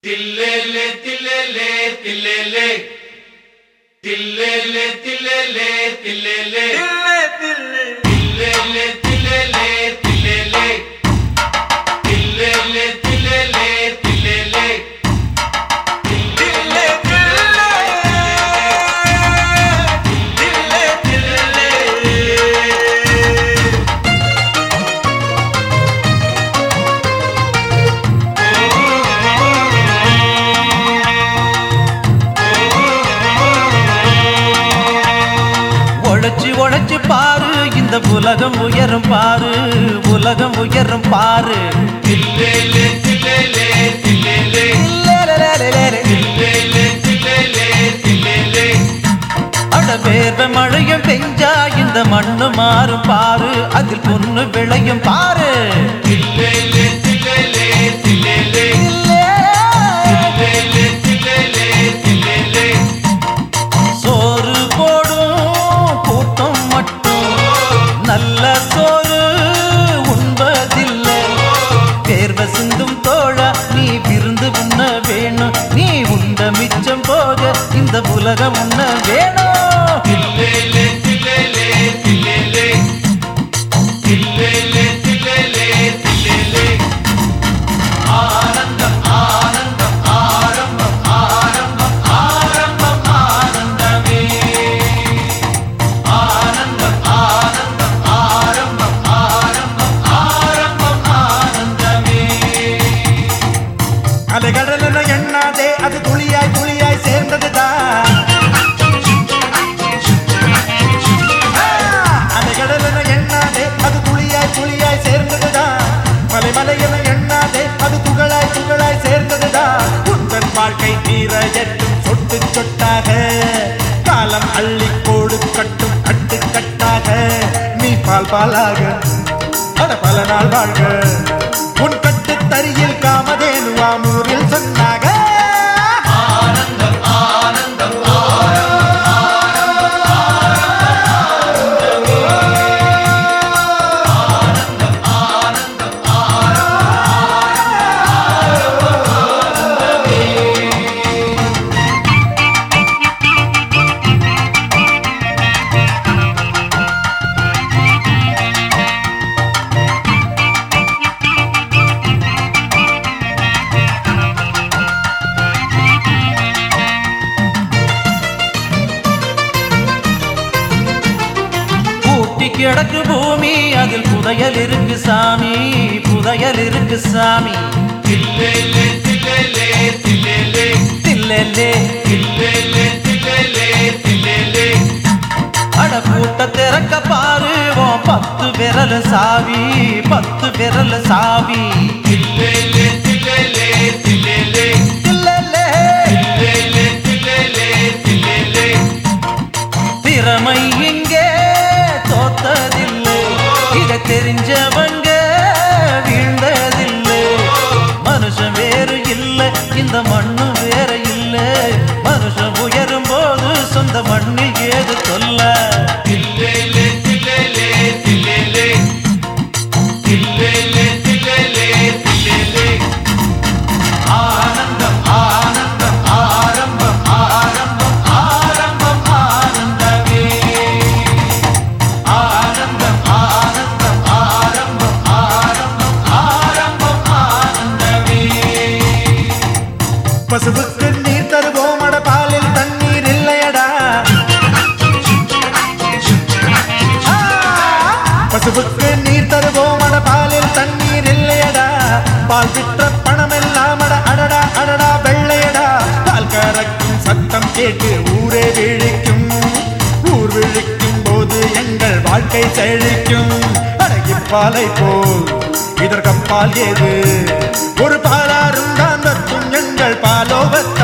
தில்லேலே தில்லேலே தில்லேலே தில்லேலே தில்லேலே தில்லேலே தில்லேலே தில்லேலே தில்லேலே தில்லேலே தில்லேலே தில்லேலே உழைச்சு உழைச்சு பாரு இந்த உலகம் உயரும் பாரு உலகம் உயரும் பாரு தில்லேலே தில்லேலே தில்லேலே லேலேலேலேலே. தில்லேலே தில்லேலே தில்லேலே அட வேர்வ மழையும் பெஞ்சா இந்த மண்ணு மாறும் பாரு அதில் பொண்ணு விளையும் பாரு தில்லேலே தில்லேலே தில்லேலே தில்லேலே தில்லேலே தில்லேலே சோறு போடும் கூட்டம் மட்டும் நல்ல சோறு உண்பதில்லை தேர்வ சிந்தும் தோழா நீ விருந்து உண்ண வேணும் நீ உண்ட மிச்சம் போக இந்த உலகம் உண்ண வேணும் தில்லேலே தில்லேலே தில்லேலே தில்லேலே தில்லேலே தில்லேலே ஆனந்தம் ஆனந்தம் ஆரம்பம் ஆரம்பம் ஆரம்பம் ஆனந்தமே ஆனந்தம் ஆனந்தம் ஆரம்பம் ஆரம்பம் ஆரம்பம் ஆனந்தமே அலைகடல எண்ணாதே அது துளியாய் துளியாய் சேர்ந்ததுதான் அலைகடல எண்ணாதே அது துளியாய் துளியாய் சேர்ந்ததுதான் மலை மலையென எண்ணாதே அது துகளாய் துகளாய் சேர்ந்ததுதான் உந்தன் வாழ்க்கை நீரையற்றும் சொட்டு சொட்டாக காலம் அள்ளி கோடு கட்டும் கட்டு கட்டாக நீ பால் பாலாக அட பல நாள் வாழ்க உன் கட்டு தரியில் காமதேனுவாம் ஊரில் சொன்னாக ஆனந்தம் ஆனந்தம் பூட்டி கிடக்கு பூமி அதில் புதையல் இருக்கு சாமி புதையல் இருக்கு சாமி தில்லேலே தில்லேலே தில்லேலே தில்லேலே தில்லேலே தில்லேலே தில்லேலே அட பூட்ட திறக்க பாரு உன் பத்து விரல் சாவி பத்து விரல் சாவி தில்லேலே தில்லேலே தில்லேலே தில்லேலே. தில்லேலே தில்லேலே தில்லேலே திறமை இங்கே தோத்ததில்லை இத தெரிஞ்சவங்க வீழ்ந்ததில்லை மனுஷன் வேறு இல்லை இந்த மண்ணு வேற இல்லை மனுஷன் உயரும் போது சொந்த மண்ணில் ஏது சொல்ல தில்லேலே தில்லேலே தில்லேலே தில்லேலே தில்லேலே தில்லேலே ஆனந்தம் ஆனந்தம் ஆரம்பம் ஆரம்பம் ஆரம்பம் ஆனந்தமே ஆனந்தம் ஆனந்தம் ஆரம்பம் ஆரம்பம் ஆரம்பம் ஆனந்தமே பசுவுக்கு நீர் தருவோம் அட பாலில் தண்ணீர் இல்லையடா ஆ! பசுவுக்கு நீர் தருவோம் அட பாலில் தண்ணீர் இல்லையடா பால் விற்ற பணம் எல்லாம் அட அடடா அடடா வெள்ளையடா பால் கறக்கும் சத்தம் கேட்டு ஊரே விழிக்கும் ஊர் விழிக்கும் போது எங்கள் வாழ்க்கை செழிக்கும் அடகி பாலை போல் இதற்கப்பால் ஏது ஒரு பாலாரும் தான் வற்றும் எங்கள் பாலோகத்தில்